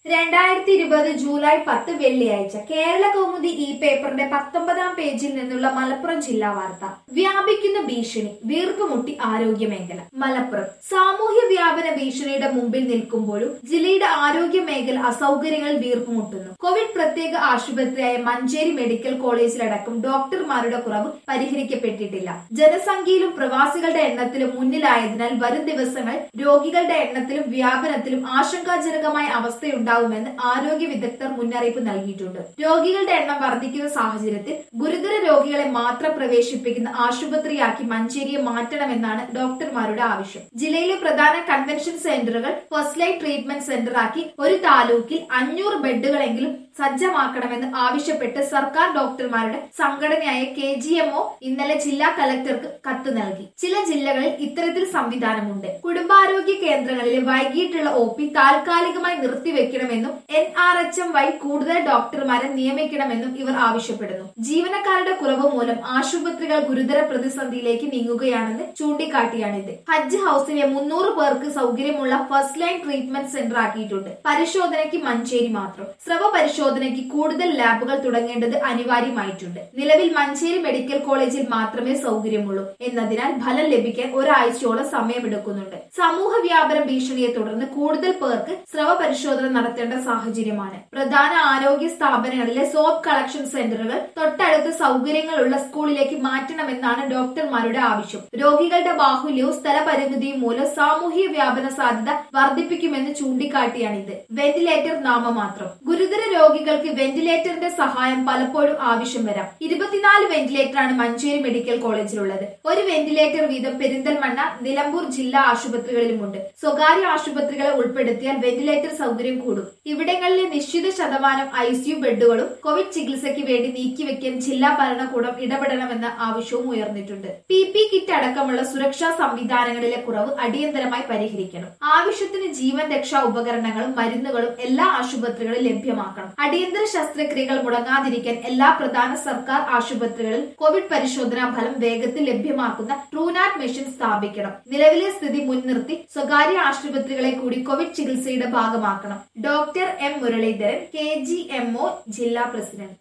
രണ്ടായിരത്തി ഇരുപത് ജൂലൈ പത്ത് വെള്ളിയാഴ്ച കേരള കൗമുദി ഈ പേപ്പറിന്റെ പത്തൊമ്പതാം പേജിൽ നിന്നുള്ള മലപ്പുറം ജില്ലാ വാർത്ത വ്യാപിക്കുന്ന ഭീഷണി വീർപ്പുമുട്ടി ആരോഗ്യ മേഖല മലപ്പുറം സാമൂഹ്യ വ്യാപന ഭീഷണിയുടെ മുമ്പിൽ നിൽക്കുമ്പോഴും ജില്ലയുടെ ആരോഗ്യ മേഖല അസൗകര്യങ്ങളിൽ വീർപ്പുമുട്ടുന്നു കോവിഡ് പ്രത്യേക ആശുപത്രിയായ മഞ്ചേരി മെഡിക്കൽ കോളേജിലടക്കം ഡോക്ടർമാരുടെ കുറവ് പരിഹരിക്കപ്പെട്ടിട്ടില്ല ജനസംഖ്യയിലും പ്രവാസികളുടെ എണ്ണത്തിലും മുന്നിലായതിനാൽ വരും ദിവസങ്ങളിൽ രോഗികളുടെ എണ്ണത്തിലും വ്യാപനത്തിലും ആശങ്കാജനകമായ അവസ്ഥയുണ്ടാകുമെന്ന് ആരോഗ്യ വിദഗ്ധർ മുന്നറിയിപ്പ് നൽകിയിട്ടുണ്ട് രോഗികളുടെ എണ്ണം വർദ്ധിക്കുന്ന സാഹചര്യത്തിൽ ഗുരുതര രോഗികളെ മാത്രം പ്രവേശിപ്പിക്കുന്ന ആശുപത്രിയാക്കി മഞ്ചേരിയെ മാറ്റണമെന്നാണ് ഡോക്ടർമാരുടെ ആവശ്യം ജില്ലയിലെ പ്രധാന കൺവെൻഷൻ സെന്ററുകൾ ഫസ്റ്റ് ലൈൻ ട്രീറ്റ്മെന്റ് സെന്ററാക്കി ഒരു താലൂക്കിൽ അഞ്ഞൂറ് ബെഡുകളെങ്കിലും സജ്ജമാക്കണമെന്ന് ആവശ്യപ്പെട്ട് സർക്കാർ ഡോക്ടർമാരുടെ സംഘടനയായ കെ ജി എംഒ ഇന്നലെ ജില്ലാ കലക്ടർക്ക് കത്ത് നൽകി ചില ജില്ലകളിൽ ഇത്തരത്തിൽ സംവിധാനമുണ്ട് കുടുംബാരോഗ്യ കേന്ദ്രങ്ങളിലെ വൈകിട്ടുള്ള ഒ പി താൽക്കാലികമായി നിർത്തിവെക്കണമെന്നും എൻ ആർ എച്ച് എം വഴി കൂടുതൽ ഡോക്ടർമാരെ നിയമിക്കണമെന്നും ഇവർ ആവശ്യപ്പെടുന്നു ജീവനക്കാരുടെ കുറവ് മൂലം ആശുപത്രികൾ ഗുരുതര പ്രതിസന്ധിയിലേക്ക് നീങ്ങുകയാണെന്ന് ചൂണ്ടിക്കാട്ടിയാണിത് ഹജ്ജ് ഹൌസിലെ മുന്നൂറ് പേർക്ക് സൗകര്യമുള്ള ഫസ്റ്റ് ലൈൻ ട്രീറ്റ്മെന്റ് സെന്റർ ആക്കിയിട്ടുണ്ട് പരിശോധനയ്ക്ക് മഞ്ചേരി മാത്രം സ്രവ പരിശോധനയ്ക്ക് കൂടുതൽ ലാബുകൾ തുടങ്ങേണ്ടത് അനിവാര്യമായിട്ടുണ്ട് നിലവിൽ മഞ്ചേരി മെഡിക്കൽ കോളേജിൽ മാത്രമേ സൗകര്യമുള്ളൂ എന്നതിനാൽ ഫലം ലഭിക്കാൻ ഒരാഴ്ചയോളം സമയമെടുക്കുന്നുണ്ട് സമൂഹ വ്യാപന ഭീഷണിയെ തുടർന്ന് കൂടുതൽ പേർക്ക് സ്രവ പരിശോധന നടത്തേണ്ട സാഹചര്യമാണ് പ്രധാന ആരോഗ്യ സ്ഥാപനങ്ങളിലെ സോപ്പ് കളക്ഷൻ സെന്ററുകൾ തൊട്ടടുത്ത സൗകര്യങ്ങളുള്ള സ്കൂളിലേക്ക് മാറ്റണമെന്നാണ് ഡോക്ടർമാരുടെ ആവശ്യം രോഗികളുടെ ബാഹുല്യവും സ്ഥലപരിമിതിയും മൂലം സാമൂഹ്യ വ്യാപന സാധ്യത വർദ്ധിപ്പിക്കുമെന്ന് ചൂണ്ടിക്കാട്ടിയാണിത് വെന്റിലേറ്റർ നാമമാത്രം ഗുരുതര രോഗികൾക്ക് വെന്റിലേറ്ററിന്റെ സഹായം പലപ്പോഴും ആവശ്യം വരാം ഇരുപത്തിനാല് വെന്റിലേറ്ററാണ് മഞ്ചേരി മെഡിക്കൽ കോളേജിലുള്ളത് ഒരു വെന്റിലേറ്റർ വീതം പെരിന്തൽമണ്ണ നിലമ്പൂർ ജില്ലാ ആശുപത്രികളിലുമുണ്ട് സ്വകാര്യ ആശുപത്രികളെ ഉൾപ്പെടുത്തിയാൽ വെന്റിലേറ്റർ സൗകര്യം കൂടും ഇവിടങ്ങളിലെ നിശ്ചിത ശതമാനം ഐസിയു ബെഡുകളും കോവിഡ് ചികിത്സയ്ക്ക് വേണ്ടി നീക്കിവെക്കാൻ ജില്ലാ ഭരണകൂടം ഇടപെടണമെന്ന ആവശ്യവും ഉയർന്നിട്ടുണ്ട് പി പി കിറ്റ് അടക്കമുള്ള സുരക്ഷാ സംവിധാനങ്ങളിലെ കുറവ് അടിയന്തരമായി പരിഹരിക്കണം ആവശ്യത്തിന് ജീവൻ രക്ഷാ ഉപകരണങ്ങളും മരുന്നുകളും എല്ലാ ആശുപത്രികളിലും ലഭ്യമാക്കണം അടിയന്തര ശസ്ത്രക്രിയകൾ മുടങ്ങാതിരിക്കാൻ എല്ലാ പ്രധാന സർക്കാർ ആശുപത്രികളിൽ കോവിഡ് പരിശോധനാ ഫലം വേഗത്തിൽ ലഭ്യമാക്കുന്ന ട്രൂനാറ്റ് മെഷീൻ സ്ഥാപിക്കണം നിലവിലെ സ്ഥിതി മുൻനിർത്തി സ്വകാര്യ ആശുപത്രികളെ കൂടി കോവിഡ് ചികിത്സയുടെ ഭാഗമാക്കണം doctor M Muraleedharan K G M O ജില്ലാ പ്രസിഡന്റ്